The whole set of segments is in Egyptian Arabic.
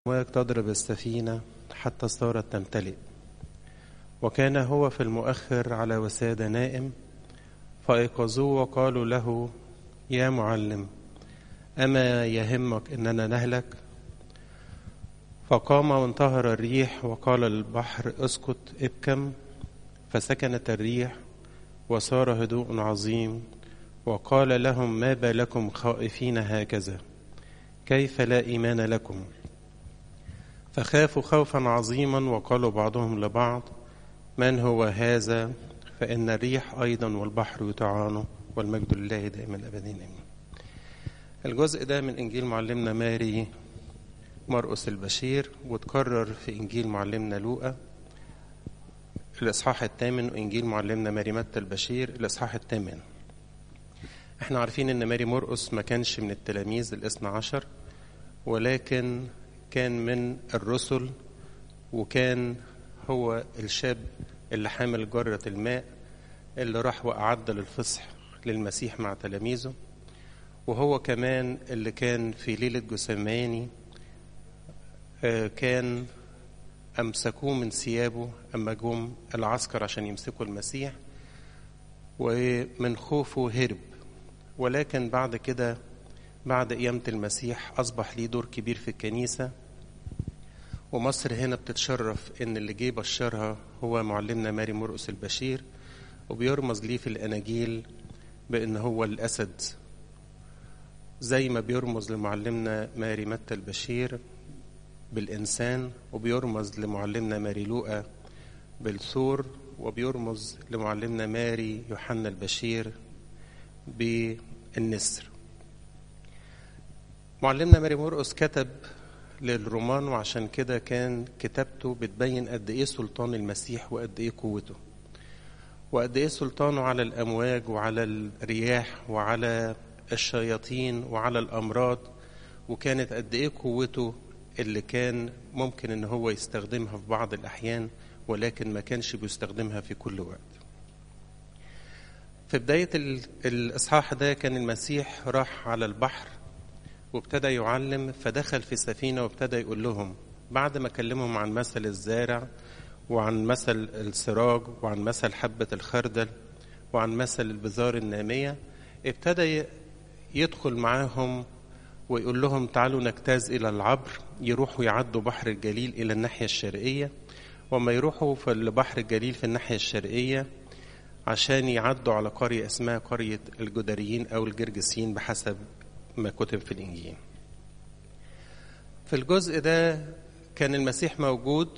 الأمواج تضرب السفينة حتى صارت تمتلئ وكان هو في المؤخر على وسادة نائم فأيقظوه وقالوا له يا معلم أما يهمك أننا نهلك فقام وانتهر الريح وقال للبحر اسكت ابكم فسكنت الريح وصار هدوء عظيم وقال لهم ما بالكم خائفين هكذا كيف لا إيمان لكم فخافوا خوفا عظيما وقالوا بعضهم لبعض من هو هذا فإن الريح أيضا والبحر يطعانه والمجد لله دائما أبدين آمين الجزء ده من إنجيل معلمنا ماري مرقس البشير وتكرر في إنجيل معلمنا لوقا الإصحاح الثامن وإنجيل معلمنا ماري متى البشير الإصحاح الثامن احنا عارفين ان ماري مرقس ما كانش من التلاميذ الاثنى عشر ولكن كان من الرسل وكان هو الشاب اللي حامل جرة الماء اللي راح وأعد للفصح للمسيح مع تلاميذه وهو كمان اللي كان في ليلة جثماني كان أمسكوه من ثيابه أما جم العسكر عشان يمسكوا المسيح ومن خوفه هرب ولكن بعد كده بعد قيامة المسيح أصبح ليه دور كبير في الكنيسة ومصر هنا بتتشرف إن اللي جه بشرها هو معلمنا ماري مرقس البشير وبيرمز ليه في الأناجيل بإن هو الأسد زي ما بيرمز لمعلمنا ماري متى البشير بالإنسان وبيرمز لمعلمنا ماري لوقا بالثور وبيرمز لمعلمنا ماري يوحنا البشير بالنسر معلمنا ماري مرقس كتب للرومان وعشان كده كان كتابته بتبين قد ايه سلطان المسيح وقد ايه قوته وقد ايه سلطانه على الامواج وعلى الرياح وعلى الشياطين وعلى الامراض وكانت قد ايه قوته اللي كان ممكن ان هو يستخدمها في بعض الاحيان ولكن ما كانش بيستخدمها في كل وقت في بداية الإصحاح ده كان المسيح راح على البحر وابتدى يعلم فدخل في السفينة وابتدى يقول لهم بعد ما كلمهم عن مثل الزارع وعن مثل السراج وعن مثل حبة الخردل وعن مثل البذار النامية ابتدى يدخل معاهم ويقول لهم تعالوا نجتاز إلى العبر يروحوا يعدوا بحر الجليل إلى الناحية الشرقية وما يروحوا في البحر الجليل في الناحية الشرقية عشان يعدوا على قرية اسمها قرية الجدريين أو الجرجسيين بحسب ما كتب في الإنجيل في الجزء ده كان المسيح موجود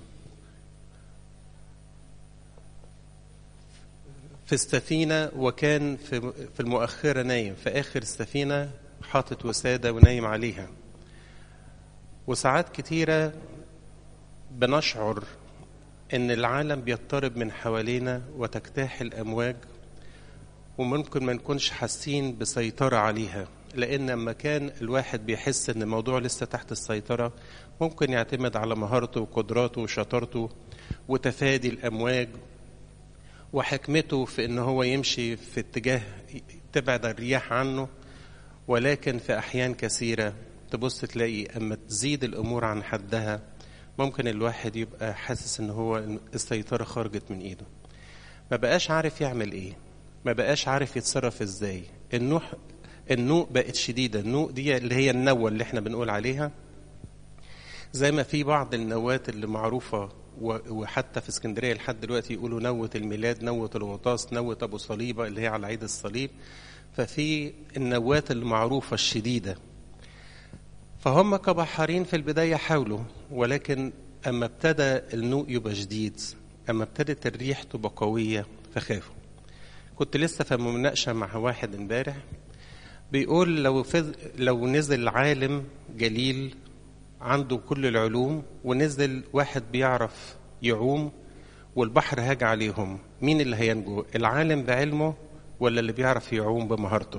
في السفينة وكان في المؤخرة نايم في آخر السفينة حاطط وسادة ونايم عليها وساعات كتيرة بنشعر ان العالم بيضطرب من حوالينا وتجتاح الامواج وممكن ما نكونش حاسين بسيطره عليها لان لما كان الواحد بيحس ان الموضوع لسه تحت السيطره ممكن يعتمد على مهارته وقدراته وشطارته وتفادي الامواج وحكمته في ان هو يمشي في اتجاه تبعد الرياح عنه ولكن في احيان كثيره تبص تلاقي اما تزيد الامور عن حدها ممكن الواحد يبقى حاسس ان هو السيطرة خرجت من ايده ما بقاش عارف يعمل ايه ما بقاش عارف يتصرف ازاي النوح النوء بقت شديدة النوء دي اللي هي النوة اللي احنا بنقول عليها زي ما في بعض النوات اللي معروفة وحتى في اسكندرية لحد دلوقتي يقولوا نوة الميلاد نوة الغطاس نوة أبو صليبة اللي هي على عيد الصليب ففي النوات المعروفة الشديدة فهم كبحارين في البداية حاولوا ولكن أما ابتدى النوء يبقى شديد أما ابتدت الريح تبقى قوية فخافوا كنت لسه في مناقشة مع واحد امبارح بيقول لو فز... لو نزل عالم جليل عنده كل العلوم ونزل واحد بيعرف يعوم والبحر هاج عليهم مين اللي هينجو العالم بعلمه ولا اللي بيعرف يعوم بمهارته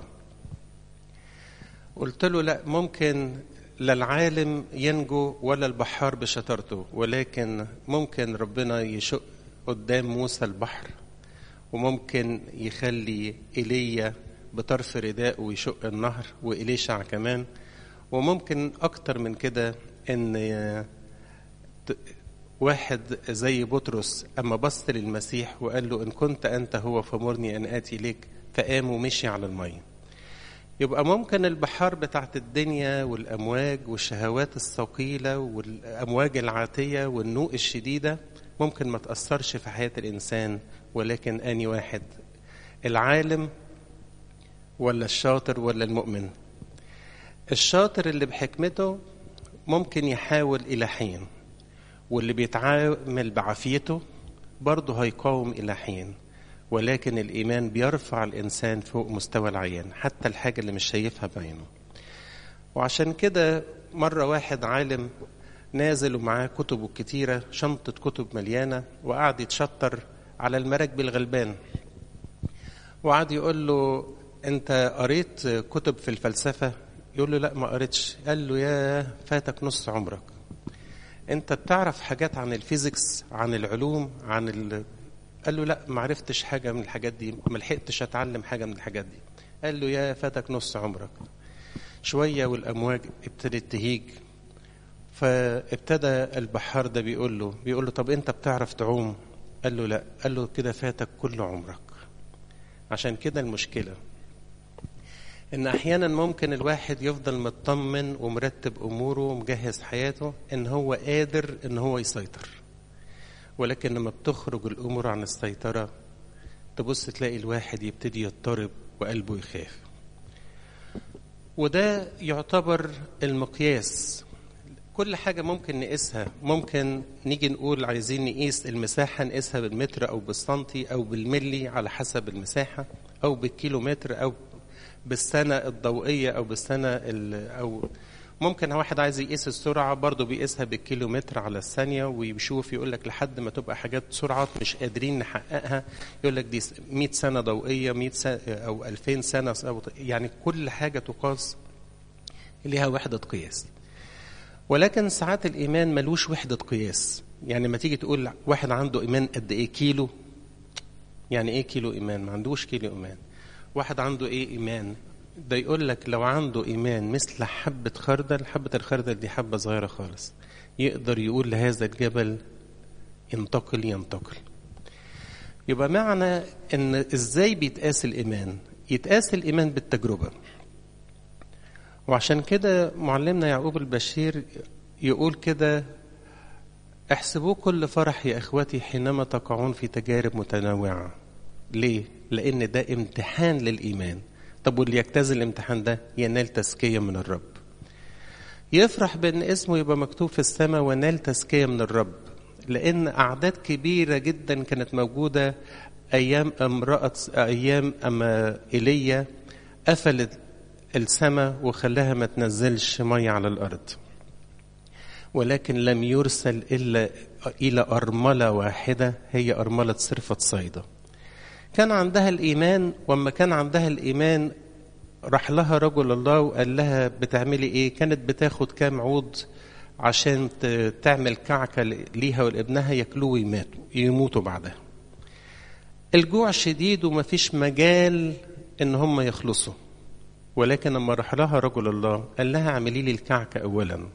قلت له لا ممكن لا العالم ينجو ولا البحار بشطارته ولكن ممكن ربنا يشق قدام موسى البحر وممكن يخلي ايليا بطرف رداء ويشق النهر وإليشع كمان وممكن أكتر من كده ان واحد زي بطرس اما بص للمسيح وقال له ان كنت انت هو فمرني ان اتي اليك فقام ومشي على الميه يبقى ممكن البحار بتاعت الدنيا والامواج والشهوات الثقيله والامواج العاتيه والنوء الشديده ممكن ما تاثرش في حياه الانسان ولكن اني واحد العالم ولا الشاطر ولا المؤمن الشاطر اللي بحكمته ممكن يحاول الى حين واللي بيتعامل بعافيته برضه هيقاوم الى حين ولكن الايمان بيرفع الانسان فوق مستوى العيان حتى الحاجه اللي مش شايفها بعينه وعشان كده مره واحد عالم نازل ومعاه كتبه كتيرة شنطة كتب مليانة وقعد يتشطر على المراكب الغلبان وقعد يقول له انت قريت كتب في الفلسفة يقول له لا ما قريتش قال له يا فاتك نص عمرك انت بتعرف حاجات عن الفيزيكس عن العلوم عن ال... قال له لا ما عرفتش حاجة من الحاجات دي ما لحقتش اتعلم حاجة من الحاجات دي قال له يا فاتك نص عمرك شوية والأمواج ابتدت تهيج فابتدى البحار ده بيقول له بيقول له طب انت بتعرف تعوم قال له لا قال له كده فاتك كل عمرك عشان كده المشكلة ان احيانا ممكن الواحد يفضل مطمن ومرتب اموره ومجهز حياته ان هو قادر ان هو يسيطر ولكن لما بتخرج الامور عن السيطرة تبص تلاقي الواحد يبتدي يضطرب وقلبه يخاف وده يعتبر المقياس كل حاجة ممكن نقيسها ممكن نيجي نقول عايزين نقيس المساحة نقيسها بالمتر أو بالسنتي أو بالملي على حسب المساحة أو بالكيلومتر أو بالسنة الضوئية أو بالسنة أو ممكن واحد عايز يقيس السرعة برضه بيقيسها بالكيلومتر على الثانية ويشوف يقول لك لحد ما تبقى حاجات سرعات مش قادرين نحققها يقول لك دي 100 سنة ضوئية 100 سنة أو 2000 سنة أو يعني كل حاجة تقاس ليها وحدة قياس ولكن ساعات الإيمان ملوش وحدة قياس يعني ما تيجي تقول واحد عنده إيمان قد إيه كيلو يعني إيه كيلو إيمان ما عندوش كيلو إيمان واحد عنده إيه إيمان ده يقول لك لو عنده إيمان مثل حبة خردل حبة الخردل دي حبة صغيرة خالص يقدر يقول لهذا الجبل ينتقل ينتقل يبقى معنى ان ازاي بيتقاس الايمان يتقاس الايمان بالتجربه وعشان كده معلمنا يعقوب البشير يقول كده احسبوه كل فرح يا اخوتي حينما تقعون في تجارب متنوعه ليه لان ده امتحان للايمان طب واللي يجتاز الامتحان ده ينال تزكيه من الرب يفرح بان اسمه يبقى مكتوب في السماء ونال تزكيه من الرب لان اعداد كبيره جدا كانت موجوده ايام امراه ايام اما ايليا قفلت السماء وخلاها ما تنزلش ميه على الارض ولكن لم يرسل الا الى ارمله واحده هي ارمله صرفه صيدا كان عندها الايمان واما كان عندها الايمان راح لها رجل الله وقال لها بتعملي ايه كانت بتاخد كام عود عشان تعمل كعكه ليها ولابنها ياكلوه ويماتوا يموتوا بعدها الجوع شديد ومفيش مجال ان هم يخلصوا ولكن لما راح لها رجل الله قال لها اعملي لي الكعكه اولا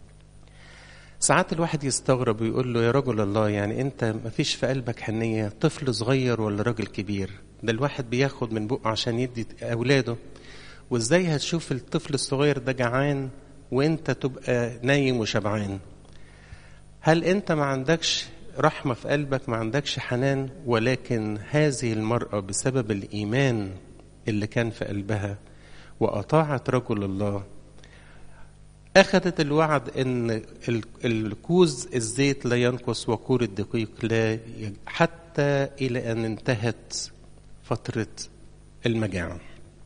ساعات الواحد يستغرب ويقول له يا رجل الله يعني انت ما فيش في قلبك حنيه طفل صغير ولا راجل كبير ده الواحد بياخد من بقه عشان يدي اولاده وازاي هتشوف الطفل الصغير ده جعان وانت تبقى نايم وشبعان هل انت ما عندكش رحمه في قلبك ما عندكش حنان ولكن هذه المراه بسبب الايمان اللي كان في قلبها واطاعت رجل الله أخذت الوعد أن الكوز الزيت لا ينقص وكور الدقيق لا حتى إلى أن انتهت فترة المجاعة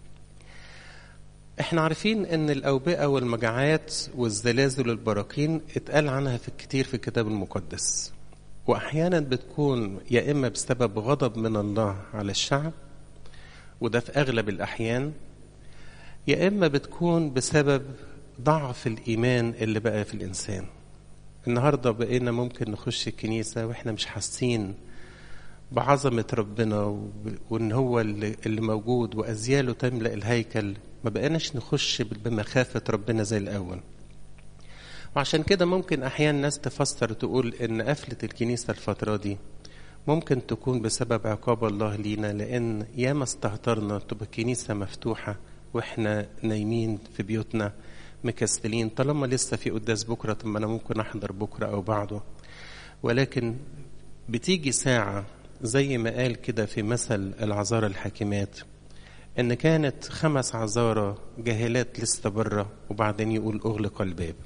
احنا عارفين ان الاوبئة والمجاعات والزلازل والبراكين اتقال عنها في كتير في الكتاب المقدس واحيانا بتكون يا اما بسبب غضب من الله على الشعب وده في اغلب الاحيان يا اما بتكون بسبب ضعف الإيمان اللي بقى في الإنسان النهاردة بقينا ممكن نخش الكنيسة وإحنا مش حاسين بعظمة ربنا وإن هو اللي موجود وأزياله تملأ الهيكل ما بقيناش نخش بمخافة ربنا زي الأول وعشان كده ممكن أحيانا ناس تفسر تقول إن قفلة الكنيسة الفترة دي ممكن تكون بسبب عقاب الله لينا لأن ياما استهترنا تبقى الكنيسة مفتوحة وإحنا نايمين في بيوتنا مكسلين طالما لسه في قداس بكرة طب ما أنا ممكن أحضر بكرة أو بعده ولكن بتيجي ساعة زي ما قال كده في مثل العذارى الحاكمات إن كانت خمس عذارى جاهلات لسه بره وبعدين يقول أغلق الباب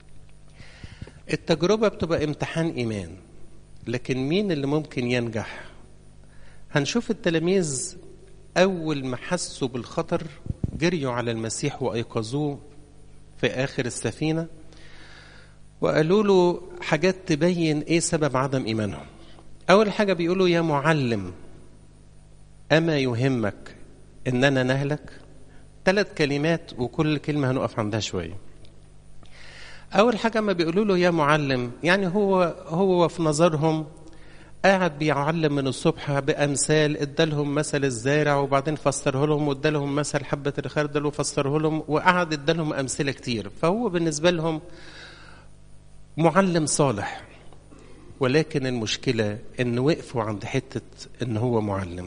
التجربة بتبقى امتحان إيمان لكن مين اللي ممكن ينجح هنشوف التلاميذ أول ما حسوا بالخطر جريوا على المسيح وأيقظوه في آخر السفينة وقالوا له حاجات تبين إيه سبب عدم إيمانهم أول حاجة بيقولوا يا معلم أما يهمك إننا نهلك ثلاث كلمات وكل كلمة هنقف عندها شوية أول حاجة ما بيقولوا له يا معلم يعني هو هو في نظرهم قاعد بيعلم من الصبح بأمثال ادالهم مثل الزارع وبعدين فسره لهم وادالهم مثل حبة الخردل وفسره لهم وقعد ادالهم أمثلة كتير فهو بالنسبة لهم معلم صالح ولكن المشكلة إن وقفوا عند حتة إن هو معلم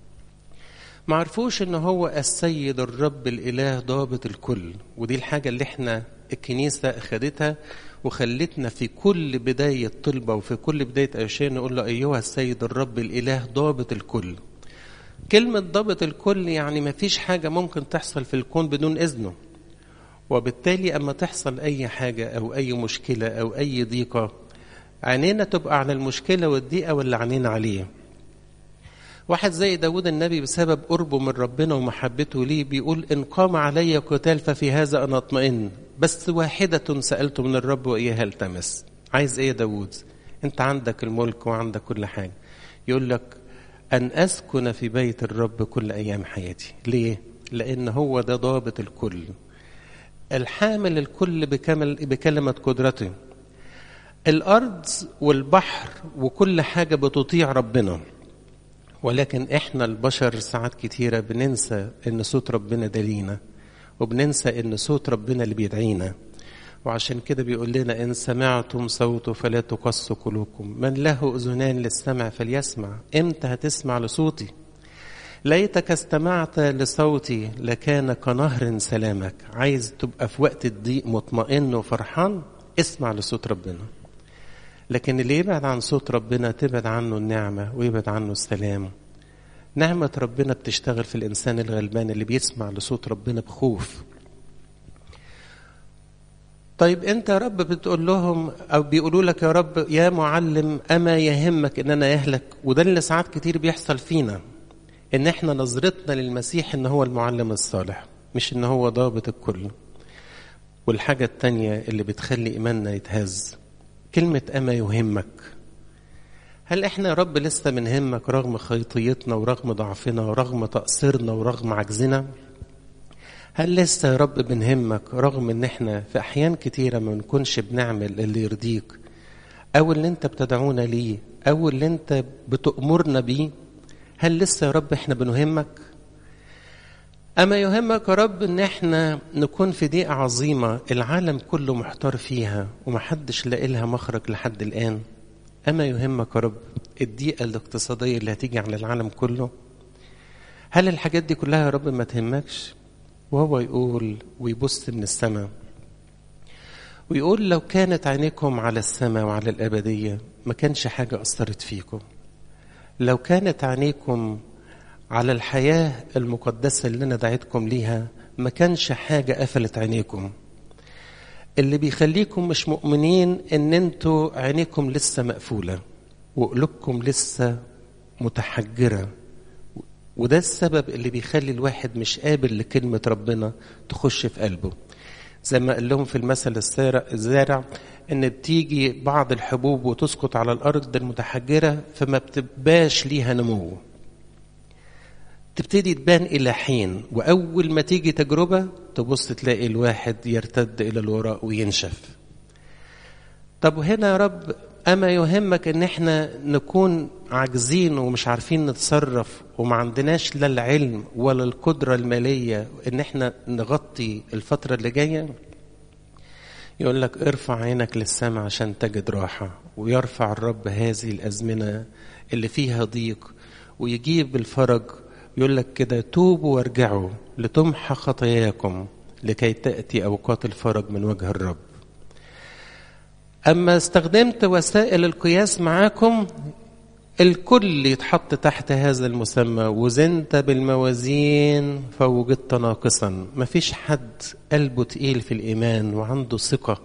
ما عرفوش إن هو السيد الرب الإله ضابط الكل ودي الحاجة اللي احنا الكنيسة أخدتها وخلتنا في كل بداية طلبة وفي كل بداية أشياء نقول له أيها السيد الرب الإله ضابط الكل كلمة ضابط الكل يعني ما فيش حاجة ممكن تحصل في الكون بدون إذنه وبالتالي أما تحصل أي حاجة أو أي مشكلة أو أي ضيقة عينينا تبقى على المشكلة والضيقة ولا عينينا عليه واحد زي داود النبي بسبب قربه من ربنا ومحبته ليه بيقول إن قام علي قتال ففي هذا أنا أطمئن بس واحدة سألت من الرب وإياها التمس عايز إيه يا داود أنت عندك الملك وعندك كل حاجة يقول لك أن أسكن في بيت الرب كل أيام حياتي ليه؟ لأن هو ده ضابط الكل الحامل الكل بكمل بكلمة قدرته الأرض والبحر وكل حاجة بتطيع ربنا ولكن احنا البشر ساعات كتيرة بننسى ان صوت ربنا ده لينا وبننسى ان صوت ربنا اللي بيدعينا وعشان كده بيقول لنا ان سمعتم صوته فلا تقصوا قلوبكم من له اذنان للسمع فليسمع امتى هتسمع لصوتي ليتك استمعت لصوتي لكان كنهر سلامك عايز تبقى في وقت الضيق مطمئن وفرحان اسمع لصوت ربنا لكن اللي يبعد عن صوت ربنا تبعد عنه النعمة ويبعد عنه السلام نعمة ربنا بتشتغل في الإنسان الغلبان اللي بيسمع لصوت ربنا بخوف طيب انت يا رب بتقول لهم او بيقولوا لك يا رب يا معلم اما يهمك ان انا يهلك وده اللي ساعات كتير بيحصل فينا ان احنا نظرتنا للمسيح ان هو المعلم الصالح مش ان هو ضابط الكل والحاجة التانية اللي بتخلي ايماننا يتهز كلمة أما يهمك هل احنا يا رب لسه بنهمك رغم خيطيتنا ورغم ضعفنا ورغم تقصيرنا ورغم عجزنا هل لسه يا رب بنهمك رغم ان احنا في احيان كتيرة ما بنكونش بنعمل اللي يرضيك او اللي انت بتدعونا ليه او اللي انت بتأمرنا بيه هل لسه يا رب احنا بنهمك أما يهمك يا رب إن إحنا نكون في ضيقة عظيمة العالم كله محتار فيها ومحدش لاقي لها مخرج لحد الآن أما يهمك يا رب الضيقة الاقتصادية اللي هتيجي على العالم كله هل الحاجات دي كلها يا رب ما تهمكش وهو يقول ويبص من السماء ويقول لو كانت عينيكم على السماء وعلى الأبدية ما كانش حاجة أثرت فيكم لو كانت عينيكم على الحياة المقدسة اللي أنا دعيتكم ليها ما كانش حاجة قفلت عينيكم اللي بيخليكم مش مؤمنين ان انتوا عينيكم لسه مقفولة وقلوبكم لسه متحجرة وده السبب اللي بيخلي الواحد مش قابل لكلمة ربنا تخش في قلبه زي ما قال لهم في المثل الزارع ان بتيجي بعض الحبوب وتسقط على الارض المتحجرة فما بتبقاش ليها نمو تبتدي تبان إلى حين وأول ما تيجي تجربة تبص تلاقي الواحد يرتد إلى الوراء وينشف طب هنا يا رب أما يهمك إن إحنا نكون عاجزين ومش عارفين نتصرف وما عندناش لا العلم ولا القدرة المالية إن إحنا نغطي الفترة اللي جاية يقول لك ارفع عينك للسماء عشان تجد راحة ويرفع الرب هذه الأزمنة اللي فيها ضيق ويجيب الفرج يقول لك كده توبوا وارجعوا لتمحى خطاياكم لكي تأتي أوقات الفرج من وجه الرب أما استخدمت وسائل القياس معاكم الكل يتحط تحت هذا المسمى وزنت بالموازين فوجدت ناقصا مفيش حد قلبه تقيل في الإيمان وعنده ثقة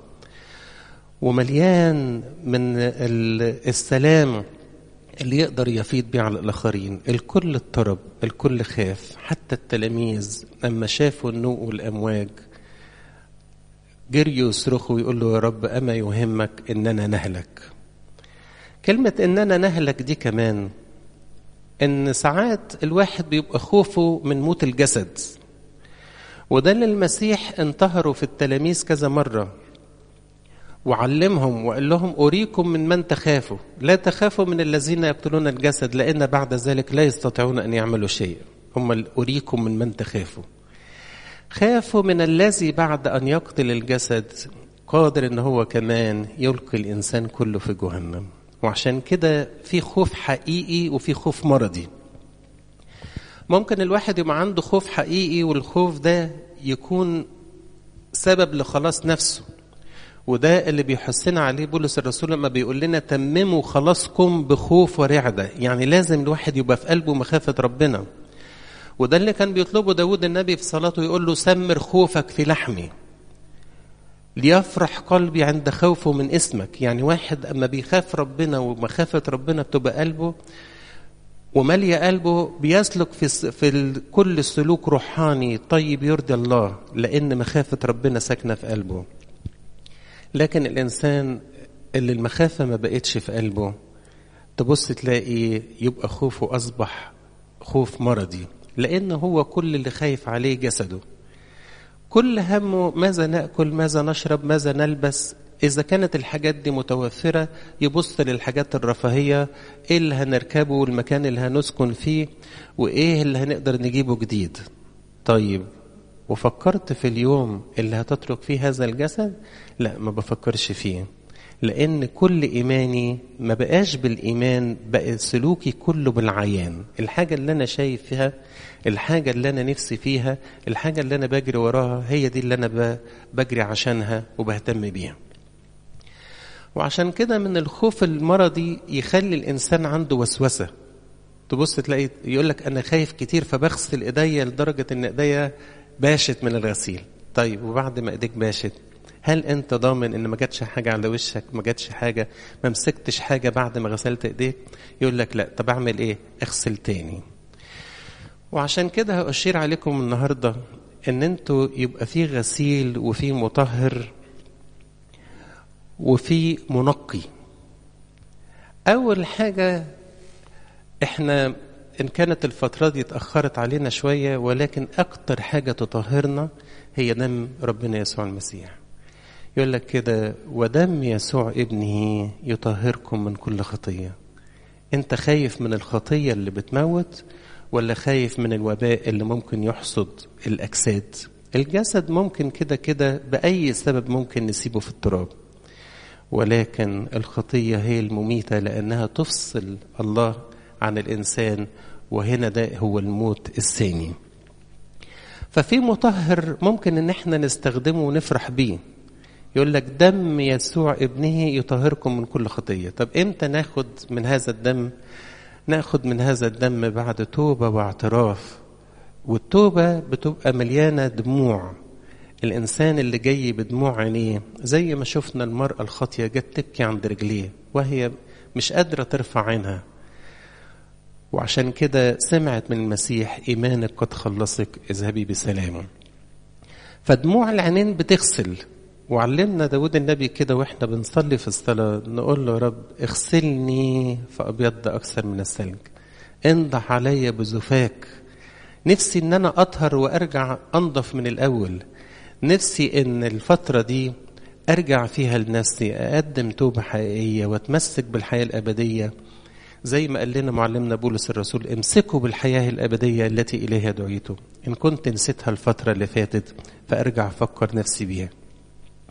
ومليان من السلام اللي يقدر يفيض بيه على الآخرين الكل اضطرب الكل خاف حتى التلاميذ لما شافوا النوء والأمواج جريوا يصرخوا ويقولوا يا رب أما يهمك إننا نهلك كلمة إننا نهلك دي كمان إن ساعات الواحد بيبقى خوفه من موت الجسد وده اللي المسيح انتهروا في التلاميذ كذا مرة وعلمهم وقال لهم أريكم من من تخافوا لا تخافوا من الذين يقتلون الجسد لأن بعد ذلك لا يستطيعون أن يعملوا شيء هم أريكم من من تخافوا خافوا من الذي بعد أن يقتل الجسد قادر أن هو كمان يلقي الإنسان كله في جهنم وعشان كده في خوف حقيقي وفي خوف مرضي ممكن الواحد يبقى عنده خوف حقيقي والخوف ده يكون سبب لخلاص نفسه وده اللي بيحسنا عليه بولس الرسول لما بيقول لنا تمموا خلاصكم بخوف ورعدة يعني لازم الواحد يبقى في قلبه مخافة ربنا وده اللي كان بيطلبه داود النبي في صلاته يقول له سمر خوفك في لحمي ليفرح قلبي عند خوفه من اسمك يعني واحد أما بيخاف ربنا ومخافة ربنا بتبقى قلبه وملي قلبه بيسلك في في كل سلوك روحاني طيب يرضي الله لأن مخافة ربنا ساكنة في قلبه لكن الإنسان اللي المخافة ما بقتش في قلبه تبص تلاقي يبقى خوفه أصبح خوف مرضي لأن هو كل اللي خايف عليه جسده كل همه ماذا ناكل ماذا نشرب ماذا نلبس اذا كانت الحاجات دي متوفره يبص للحاجات الرفاهيه ايه اللي هنركبه والمكان اللي هنسكن فيه وايه اللي هنقدر نجيبه جديد طيب وفكرت في اليوم اللي هتترك فيه هذا الجسد لا ما بفكرش فيه لان كل ايماني ما بقاش بالايمان بقى سلوكي كله بالعيان الحاجه اللي انا شايف فيها الحاجه اللي انا نفسي فيها الحاجه اللي انا بجري وراها هي دي اللي انا بجري عشانها وبهتم بيها وعشان كده من الخوف المرضي يخلي الانسان عنده وسوسه تبص تلاقي يقول لك انا خايف كتير فبغسل ايديا لدرجه ان ايديا باشت من الغسيل طيب وبعد ما ايديك باشت هل انت ضامن ان ما جاتش حاجه على وشك ما جاتش حاجه ما مسكتش حاجه بعد ما غسلت ايديك يقول لك لا طب اعمل ايه اغسل تاني وعشان كده هأشير عليكم النهارده ان انتوا يبقى في غسيل وفي مطهر وفي منقي اول حاجه احنا ان كانت الفتره دي اتاخرت علينا شويه ولكن اكتر حاجه تطهرنا هي دم ربنا يسوع المسيح يقول لك كده ودم يسوع ابنه يطهركم من كل خطيه انت خايف من الخطيه اللي بتموت ولا خايف من الوباء اللي ممكن يحصد الاجساد الجسد ممكن كده كده باي سبب ممكن نسيبه في التراب ولكن الخطيه هي المميته لانها تفصل الله عن الانسان وهنا ده هو الموت الثاني ففي مطهر ممكن ان احنا نستخدمه ونفرح بيه يقول لك دم يسوع ابنه يطهركم من كل خطيه طب امتى ناخد من هذا الدم ناخد من هذا الدم بعد توبه واعتراف والتوبه بتبقى مليانه دموع الانسان اللي جاي بدموع عينيه زي ما شفنا المراه الخاطيه جت تبكي عند رجليه وهي مش قادره ترفع عينها وعشان كده سمعت من المسيح ايمانك قد خلصك اذهبي بسلام فدموع العينين بتغسل وعلمنا داود النبي كده واحنا بنصلي في الصلاة نقول له رب اغسلني فأبيض أكثر من الثلج انضح علي بزفاك نفسي ان انا اطهر وارجع انضف من الاول نفسي ان الفترة دي ارجع فيها لنفسي اقدم توبة حقيقية واتمسك بالحياة الابدية زي ما قال لنا معلمنا بولس الرسول امسكوا بالحياة الابدية التي اليها دعيتم ان كنت نسيتها الفترة اللي فاتت فارجع افكر نفسي بيها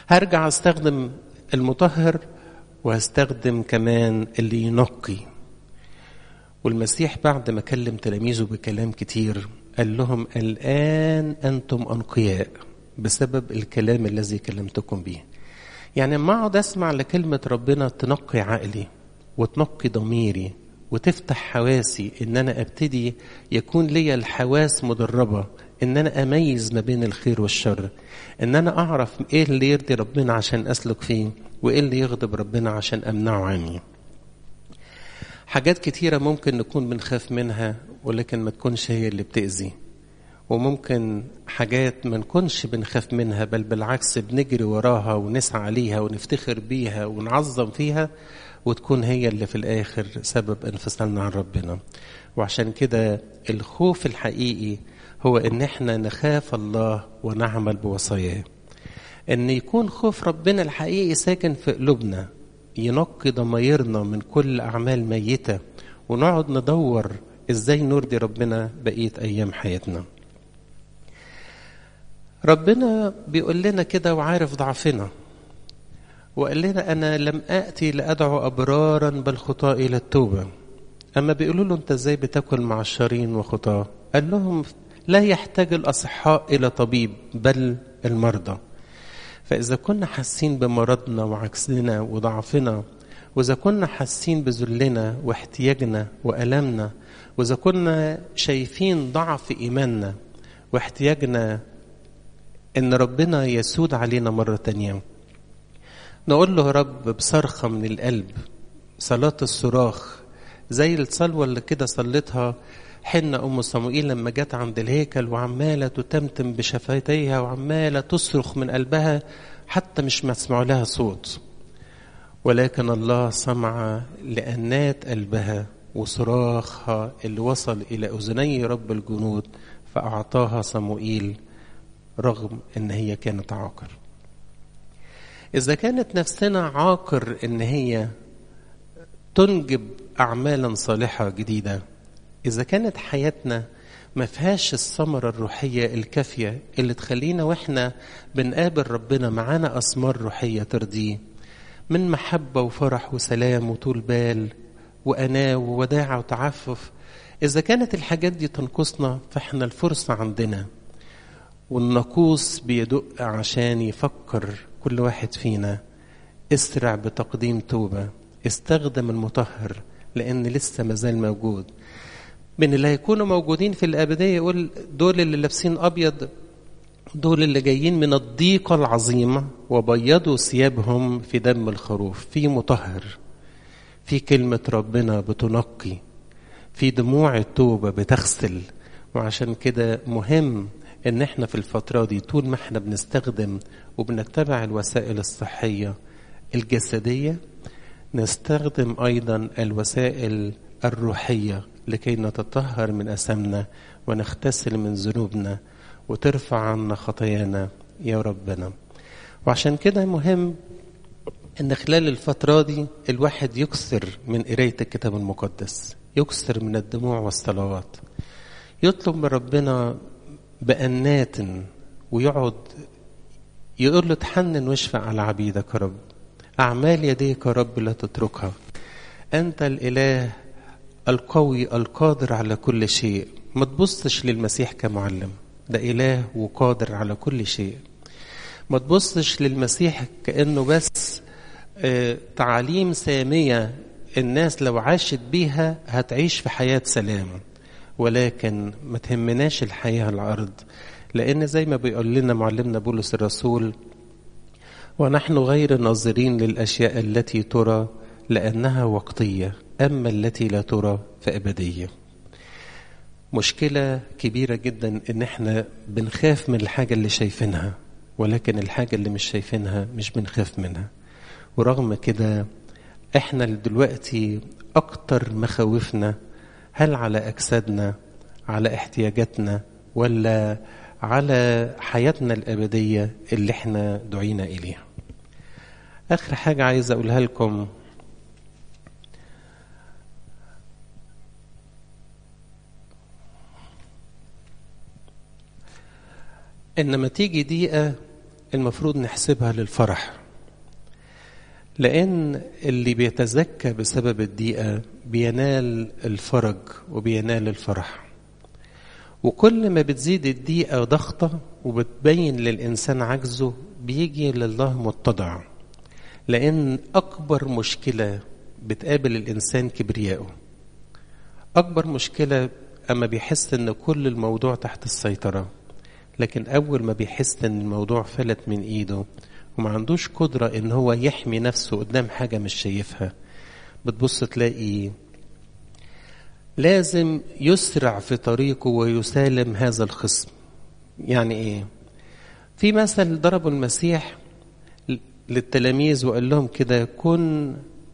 هرجع استخدم المطهر وهستخدم كمان اللي ينقي والمسيح بعد ما كلم تلاميذه بكلام كتير قال لهم الآن أنتم أنقياء بسبب الكلام الذي كلمتكم به يعني لما أقعد أسمع لكلمة ربنا تنقي عقلي وتنقي ضميري وتفتح حواسي ان انا ابتدي يكون لي الحواس مدربه ان انا اميز ما بين الخير والشر ان انا اعرف ايه اللي يرضي ربنا عشان اسلك فيه وايه اللي يغضب ربنا عشان امنعه عني حاجات كتيره ممكن نكون بنخاف منها ولكن ما تكونش هي اللي بتاذي وممكن حاجات ما نكونش بنخاف منها بل بالعكس بنجري وراها ونسعى عليها ونفتخر بيها ونعظم فيها وتكون هي اللي في الآخر سبب انفصالنا عن ربنا وعشان كده الخوف الحقيقي هو ان احنا نخاف الله ونعمل بوصاياه ان يكون خوف ربنا الحقيقي ساكن في قلوبنا ينقي ضمايرنا من كل اعمال ميته ونقعد ندور ازاي نرضي ربنا بقيه ايام حياتنا ربنا بيقول لنا كده وعارف ضعفنا وقال لنا أنا لم آتي لأدعو أبرارا بل خطاة إلى التوبة أما بيقولوا له أنت إزاي بتاكل مع الشرين وخطاة قال لهم لا يحتاج الأصحاء إلى طبيب بل المرضى فإذا كنا حاسين بمرضنا وعكسنا وضعفنا وإذا كنا حاسين بذلنا واحتياجنا وألمنا وإذا كنا شايفين ضعف إيماننا واحتياجنا إن ربنا يسود علينا مرة تانية نقول له يا رب بصرخة من القلب صلاة الصراخ زي الصلوة اللي كده صلتها حنة أم صموئيل لما جت عند الهيكل وعمالة تتمتم بشفتيها وعمالة تصرخ من قلبها حتى مش مسمع لها صوت ولكن الله سمع لأنات قلبها وصراخها اللي وصل إلى أذني رب الجنود فأعطاها صموئيل رغم أن هي كانت عاقر إذا كانت نفسنا عاقر إن هي تنجب أعمالا صالحة جديدة إذا كانت حياتنا ما فيهاش الثمرة الروحية الكافية اللي تخلينا وإحنا بنقابل ربنا معانا أثمار روحية ترضيه من محبة وفرح وسلام وطول بال وأناة ووداعة وتعفف إذا كانت الحاجات دي تنقصنا فإحنا الفرصة عندنا والنقوص بيدق عشان يفكر كل واحد فينا اسرع بتقديم توبة استخدم المطهر لأن لسه مازال موجود من اللي هيكونوا موجودين في الأبدية يقول دول اللي لابسين أبيض دول اللي جايين من الضيقة العظيمة وبيضوا ثيابهم في دم الخروف في مطهر في كلمة ربنا بتنقي في دموع التوبة بتغسل وعشان كده مهم ان احنا في الفترة دي طول ما احنا بنستخدم وبنتبع الوسائل الصحية الجسدية نستخدم ايضا الوسائل الروحية لكي نتطهر من أثامنا ونغتسل من ذنوبنا وترفع عنا خطايانا يا ربنا وعشان كده مهم ان خلال الفترة دي الواحد يكثر من قراية الكتاب المقدس يكثر من الدموع والصلوات يطلب من ربنا بأنات ويقعد يقول له تحنن واشفع على عبيدك يا رب أعمال يديك يا رب لا تتركها أنت الإله القوي القادر على كل شيء ما تبصش للمسيح كمعلم ده إله وقادر على كل شيء ما تبصش للمسيح كأنه بس آه تعاليم سامية الناس لو عاشت بيها هتعيش في حياة سلام ولكن ما تهمناش الحياة على الأرض لأن زي ما بيقول لنا معلمنا بولس الرسول ونحن غير ناظرين للأشياء التي ترى لأنها وقتية أما التي لا ترى فأبدية مشكلة كبيرة جدا إن إحنا بنخاف من الحاجة اللي شايفينها ولكن الحاجة اللي مش شايفينها مش بنخاف منها ورغم كده إحنا دلوقتي أكتر مخاوفنا هل على أجسادنا على احتياجاتنا ولا على حياتنا الأبدية اللي احنا دعينا إليها آخر حاجة عايز أقولها لكم إنما تيجي دقيقة المفروض نحسبها للفرح لأن اللي بيتزكى بسبب الضيقة بينال الفرج وبينال الفرح وكل ما بتزيد الضيقة ضغطة وبتبين للإنسان عجزه بيجي لله متضع لأن أكبر مشكلة بتقابل الإنسان كبريائه أكبر مشكلة أما بيحس إن كل الموضوع تحت السيطرة لكن أول ما بيحس إن الموضوع فلت من إيده وما عندوش قدرة إن هو يحمي نفسه قدام حاجة مش شايفها بتبص تلاقي لازم يسرع في طريقه ويسالم هذا الخصم يعني إيه في مثل ضربه المسيح للتلاميذ وقال لهم كده كن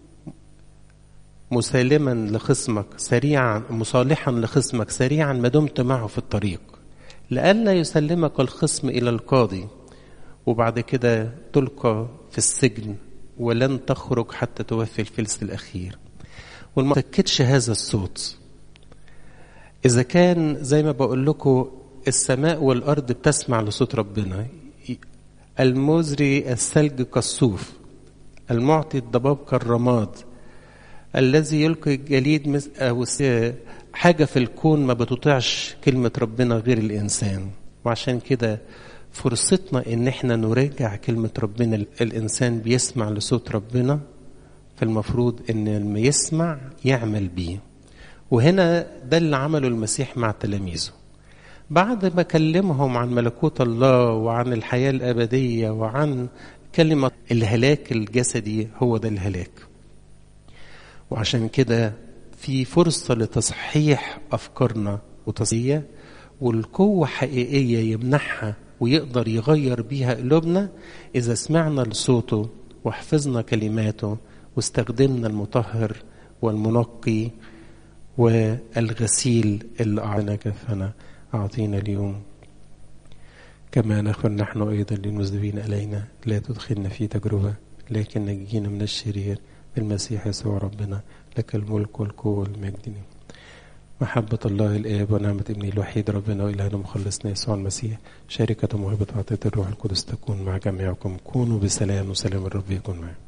مسالما لخصمك سريعا مصالحا لخصمك سريعا ما دمت معه في الطريق لئلا يسلمك الخصم الى القاضي وبعد كده تلقى في السجن ولن تخرج حتى توفي الفلس الاخير وما تكتش هذا الصوت اذا كان زي ما بقول لكم السماء والارض بتسمع لصوت ربنا المزري الثلج كالصوف المعطي الضباب كالرماد الذي يلقي الجليد أو حاجة في الكون ما بتطيعش كلمة ربنا غير الإنسان وعشان كده فرصتنا إن احنا نراجع كلمة ربنا الإنسان بيسمع لصوت ربنا فالمفروض إن لما يسمع يعمل بيه وهنا ده اللي عمله المسيح مع تلاميذه بعد ما كلمهم عن ملكوت الله وعن الحياة الأبدية وعن كلمة الهلاك الجسدي هو ده الهلاك وعشان كده في فرصة لتصحيح أفكارنا وتصحيح والقوة حقيقية يمنحها ويقدر يغير بيها قلوبنا إذا سمعنا لصوته وحفظنا كلماته واستخدمنا المطهر والمنقي والغسيل اللي أعطينا كفنا أعطينا اليوم كما نغفر نحن أيضا للمذنبين إلينا لا تدخلنا في تجربة لكن نجينا من الشرير بالمسيح يسوع ربنا لك الملك والقوة والمجد محبة الله الآب ونعمة ابنه الوحيد ربنا وإلهنا مخلصنا يسوع المسيح شركة موهبة عطية الروح القدس تكون مع جميعكم كونوا بسلام وسلام الرب يكون معكم